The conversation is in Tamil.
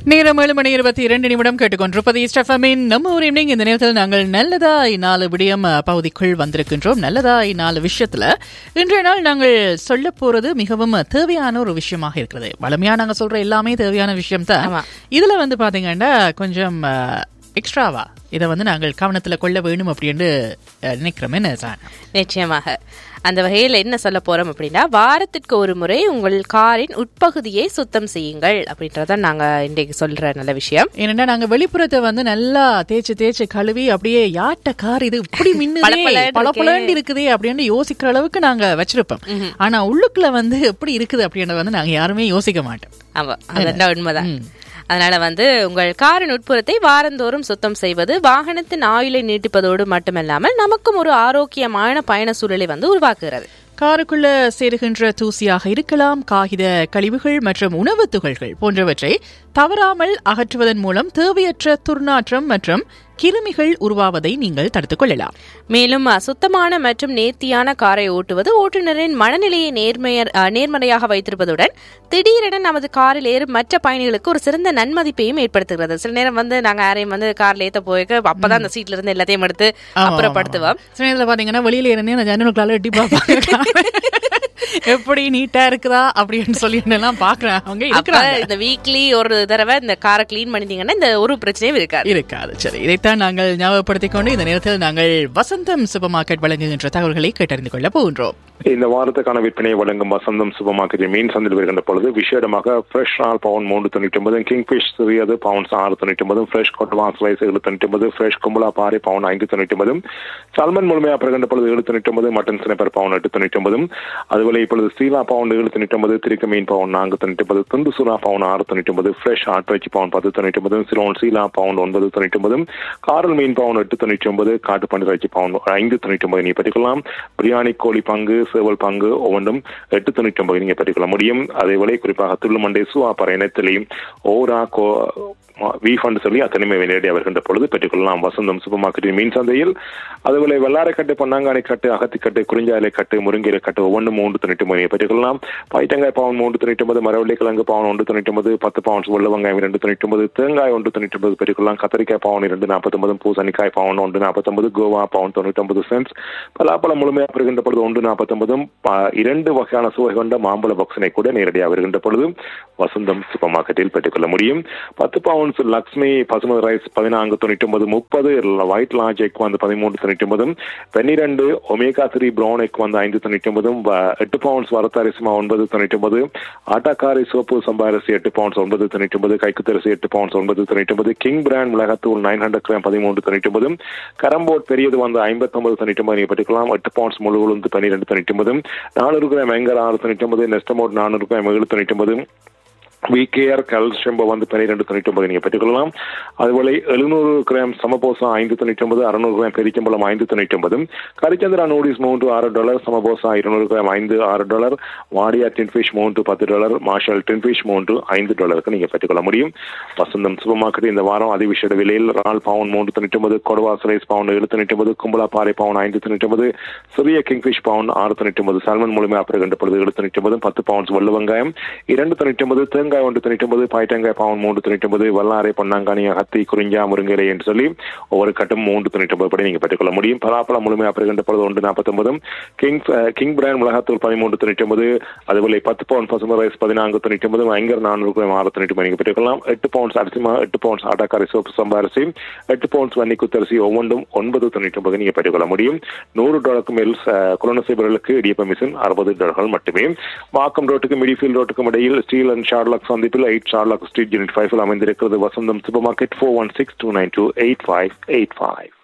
நேரம் ஏழு மணி இருபத்தி இரண்டு நிமிடம் கேட்டுக்கொண்டிருப்பது ஸ்டெஃபமின் நம்ம ஒரு ஈவினிங் இந்த நேரத்தில் நாங்கள் நல்லதாய் நாலு விடயம் அஹ், பகுதிக்குள் வந்திருக்கின்றோம் நல்லதாய் நாலு விஷயத்துல இன்றைய நாள் நாங்கள் சொல்ல போறது மிகவும் தேவையான ஒரு விஷயமாக இருக்கிறது வளமையா நாங்க சொல்ற எல்லாமே தேவையான விஷயம் தான் ஆமா. இதுல வந்து பாத்தீங்கன்னா கொஞ்சம் எக்ஸ்ட்ராவா இதை வந்து நாங்கள் கவனத்துல கொள்ள வேணும் அப்படின்னு அஹ், நினைக்கிறோமே சார் நிச்சயமாக அந்த வகையில் என்ன சொல்ல போறோம் அப்படின்னா வாரத்திற்கு ஒரு முறை உங்கள் காரின் உட்பகுதியை சுத்தம் செய்யுங்கள் அப்படின்றதான் நாங்க இன்றைக்கு சொல்ற நல்ல விஷயம் ஏன்னா நாங்க வெளிப்புறத்தை வந்து நல்லா தேய்ச்சு தேய்ச்சு கழுவி அப்படியே யாட்ட கார் இது இப்படி மின்னுதே பளபளன்னு பளபளன்னு இருக்குதே அப்படின்னு யோசிக்கிற அளவுக்கு நாங்க வச்சிருப்போம் ஆனா உள்ளுக்குள்ள வந்து எப்படி இருக்குது அப்படின்றத வந்து நாங்க யாருமே யோசிக்க மாட்டோம் ஆமா அதுதான் உண்மைதான் அதனால வந்து உங்கள் காரின் உட்புறத்தை வாரந்தோறும் சுத்தம் செய்வது வாகனத்தின் ஆயுளை நீட்டிப்பதோடு மட்டுமல்லாமல் நமக்கும் ஒரு ஆரோக்கியமான பயண சூழலை வந்து உருவாக்குகிறது காருக்குள்ள சேருகின்ற தூசியாக இருக்கலாம் காகித கழிவுகள் மற்றும் உணவு துகள்கள் போன்றவற்றை தவறாமல் அகற்றுவதன் மூலம் தேவையற்ற துர்நாற்றம் மற்றும் கிருமிகள் உருவாவதை நீங்கள் தடுத்துக் கொள்ளலாம் மேலும் அஹ், சுத்தமான மற்றும் நேர்த்தியான காரை ஓட்டுவது ஓட்டுநரின் மனநிலையை நேர்மையர் அஹ், நேர்மறையாக வைத்திருப்பதுடன் திடீரென நமது காரில் ஏறும் மற்ற பயணிகளுக்கு ஒரு சிறந்த நன்மதிப்பையும் ஏற்படுத்துகிறது சில நேரம் வந்து நாங்க யாரையும் வந்து கார்ல ஏத்த போயிருக்க அப்பதான் அந்த சீட்ல இருந்து எல்லாத்தையும் எடுத்து ஆமா, அப்புறப்படுத்துவோம் சில நேரத்தில் பாத்தீங்கன்னா வெளியில இருந்து அந்த ஜன்னலுக்குள்ள எட்டி பார்ப்பாங்க எப்படி நீட்டா இருக்குதா அப்படின்னு சொல்லி எல்லாம் பாக்குறேன் அவங்க அப்ப இருக்கிறாங்க இந்த வீக்லி ஒரு தடவை இந்த காரை க்ளீன் பண்ணிட்டீங்கன்னா இந்த ஒரு பிரச்சனையும் இருக்காது இருக்காது சரி இதைத்தான் நாங்கள் ஞாபகப்படுத்திக் கொண்டு இந்த நேரத்தில் நாங்கள் வசந்தம் சூப்பர் மார்க்கெட் வழங்குகின்ற தகவல்களை கேட்டறிந்து கொள்ள போகின்றோம் இந்த வாரத்துக்கான விற்பனையை வழங்கும் வசந்தம் சூப்பர் மார்க்கெட்டில் மீன் சந்தையில் வருகின்ற பொழுது விசேடமாக ஃப்ரெஷ் நாள் பவுன் மூன்று தொண்ணூற்றி ஒன்பது கிங்ஃபிஷ் சிறியது பவுன்ஸ் ஆறு தொண்ணூற்றி ஒன்பது ஃப்ரெஷ் கொட்டவா ஸ்லைஸ் ஏழு தொண்ணூற்றி ஒன்பது ஃப்ரெஷ் கும்பலா பாறை பவுன் ஐந்து தொண்ணூற்றி ஒன்பது சல்மன் முழுமையாக பெறுகின்ற பொழுது ஏழு தொண்ணூற்றி ஒன்பது மட்டன் சினைப்பர் பவுன் எட்டு தொண்ணூற்றி ஒன்பது அதுபோல இப்பொழுது ஸ்ரீலா பவுன் ஏழு தொண்ணூற்றி ஒன்பது திரிக்க மீன் பவுன் நான்கு தொண்ணூற்றி ஒன்பது துண்டு சுறா பவுன் ஆறு தொண்ணூற்றி ஒன்பது ஃப்ரெஷ் ஆட்டிறைச்சி பவுன் பத்து தொண்ணூற்றி ஒன்பது சிலோன் சீலா பவுன் ஒன்பது தொண்ணூற்றி ஒன்பது காரல் மீன் பவுன் எட்டு தொண்ணூற்றி ஒன்பது காட்டு பன்னிறைச்சி பவுன் ஐந்து தொண்ணூற்றி ஒன்பது நீ பெற்றுக்கொள்ளலாம் பிரியாணி கோழி பங்கு சேவல் பங்கு ஒவ்வொன்றும் எட்டு தொண்ணூற்றி ஒன்பது நீங்க பெற்றுக்கொள்ள முடியும் அதே போல குறிப்பாக துள்ளுமண்டை சுவாப்பற இனத்திலையும் ஓரா கோ வீஃபண்ட் சொல்லி அத்தனையுமே நேரடி வருகின்ற பொழுது பெற்றுக்கொள்ளலாம் வசந்தம் சூப்பர் மார்க்கெட்டின் மீன் சந்தையில் அதுபோல வெள்ளாரைக்கட்டு பொன்னாங்கானை கட்டு அகத்திக்கட்டு குறிஞ்சாலை கட்டு முருங்கீரை கட்டு ஒவ்வொன்று மூன்று தொண்ணூற்றி ஒன்பது பெற்றுக்கொள்ளலாம் பைத்தங்காய் பவுன் மூன்று தொண்ணூற்றி ஒன்பது மரவள்ளி கிழங்கு பவுன் ஒன்று தொண்ணூற்றி ஒன்பது பத்து பவுன்ஸ் உள்ள வெங்காயம் இரண்டு தொண்ணூற்றி ஒன்பது தேங்காய் ஒன்று தொண்ணூற்றி ஒன்பது பெற்றுக்கொள்ளலாம் கத்திரிக்காய் பவுன் இரண்டு நாற்பத்தொன்பது பூசணிக்காய் பவுன் ஒன்று நாற்பத்தொன்பது கோவா பவுன் தொண்ணூற்றொன்பது சென்ஸ் பலாப்பழம் முழுமையாக பெறுகின்ற பொழுது ஒன்று நாற்பத்தொன்பதும் ப- இரண்டு வகையான சுவை கொண்ட மாம்பழ பாக்ஸினை கூட நேரடியாக வருகின்ற பொழுது வசந்தம் சூப்பர் மார்க்கெட்டில் பெற்றுக்கொள்ள முடியும் பத்து பவுன்ஸ் லக்ஷ்மி பசுமதி ரைஸ் பதினான்கு தொண்ணூற்றி ஒன்பது முப்பது ஒயிட் லாஞ்ச் எக் வந்து பதிமூன்று தொண்ணூற்றி ஒன்பதும் பன்னிரண்டு ஒமேகா த்ரீ ப்ரௌன் எக் வந்து ஐந்து தொண்ணூற்றி ஒன்பதும் வ- எட்டு பவுன்ஸ் வரத்தரிசிமா ஒன்பது தொண்ணூற்றி ஒன்பது ஆட்டாக்காரி சோப்பு சம்பாரசி எட்டு பவுன்ஸ் ஒன்பது தொண்ணூற்றி ஒன்பது கைக்குத்தரிசி எட்டு பவுன்ஸ் ஒன்பது தொண்ணூற்றி ஒன்பது கிங் பிராண்ட் மிளகாத்தூள் நைன் ஹண்ட்ரட் கிராம் பதிமூன்று தொண்ணூற்றி ஒன்பது கரம்போர்ட் பெரியது வந்து ஐம்பத்தொன்பது தொண்ணூற்றி ஒன்பது நீங்கள் பெற்றுக்கலாம் எட்டு பவுன்ஸ் முழு உளுந்து பன்னிரெண்டு தொண்ணூற்றி ஒன்பது நானூறு கிராம் எங்கர் ஆறு தொண்ணூற்றி ஒன்பது நெஸ்டமோட் நானூறு கிராம் ஏழு தொண்ணூற்றி ஒன்பது விகேஆர் கல்ஷெம்போ வந்து பன்னிரெண்டு தொண்ணூற்றி ஒன்பது நீங்கள் பெற்றுக்கொள்ளலாம் அதுபோல எழுநூறு கிராம் சமபோசா ஐந்து தொண்ணூற்றி ஒன்பது அறுநூறு கிராம் பெரிச்சம்பளம் ஐந்து தொண்ணூற்றி ஒன்பது கரிச்சந்திரா நூடிஸ் மூன்று ஆறு டாலர் சமபோசா இருநூறு கிராம் ஐந்து ஆறு டாலர் வாடியா டின்ஃபிஷ் மூன்று பத்து டாலர் மார்ஷல் டின்ஃபிஷ் மூன்று ஐந்து டாலருக்கு நீங்கள் பெற்றுக்கொள்ள முடியும் வசந்தம் சூப்பர் மார்க்கெட் இந்த வாரம் அதிவிஷேட விலையில் ரால் பவுன் மூன்று தொண்ணூற்றி ஒன்பது கொடுவா ஸ்லைஸ் பவுன் ஏழு தொண்ணூற்றி ஒன்பது கும்பலா பாறை பவுன் ஐந்து தொண்ணூற்றி ஒன்பது சிறிய கிங்ஃபிஷ் பவுன் ஆறு தொண்ணூற்றி ஒன்பது சால்மன் முழுமையாக பெறுகின்ற பொழுது ஏழு தொண்ணூற்றி ஒன்பது பத்து பவுன்ஸ் வெள்ளு வெங்காயம் இரண்டு தொண்ணூற்றி ஒன்பது தேங்காய் ஒன்று தொண்ணூற்றி ஒன்பது பாய்த்தங்காய் பவுன் மூன்று தொண்ணூற்றி ஒன்பது வல்லாரை பொன்னாங்கானி ஹத்தி குறிஞ்சா முருங்கரை என்று சொல்லி ஒவ்வொரு கட்டும் மூன்று தொண்ணூற்றி ஒன்பது படி நீங்கள் பெற்றுக்கொள்ள முடியும் பலாப்பழம் முழுமையாக பெறுகின்ற பொழுது ஒன்று நாற்பத்தொன்பதும் கிங் கிங் பிராண்ட் மிளகாத்தூள் பதிமூன்று தொண்ணூற்றி ஒன்பது அதுபோல பத்து பவுன் பசுமை ரைஸ் பதினான்கு தொண்ணூற்றி ஒன்பது ஐங்கர் நானூறு கிராம் ஆறு தொண்ணூற்றி ஒன்பது நீங்கள் பெற்றுக்கொள்ளலாம் எட்டு பவுன்ஸ் அரிசிமா எட்டு பவுன்ஸ் ஆட்டாக்காரி சோப்பு சம்பாரிசி எட்டு பவுன்ஸ் வன்னி குத்தரிசி ஒவ்வொன்றும் ஒன்பது தொண்ணூற்றி ஒன்பது நீங்கள் பெற்றுக்கொள்ள முடியும் நூறு டாலருக்கு மேல் குலோனசைபர்களுக்கு இடியப்ப மிஷின் அறுபது டாலர்கள் மட்டுமே மாக்கம் ரோட்டுக்கு மிடிஃபீல்ட் ரோட்டுக்கும் இடையில் ஸ்டீல் அண்ட் ஷார்லாக் சந்திப்பில் eight Sherlock street unit five அமைந்திருக்கிறது Vasantham super market four one six two nine two eight five eight five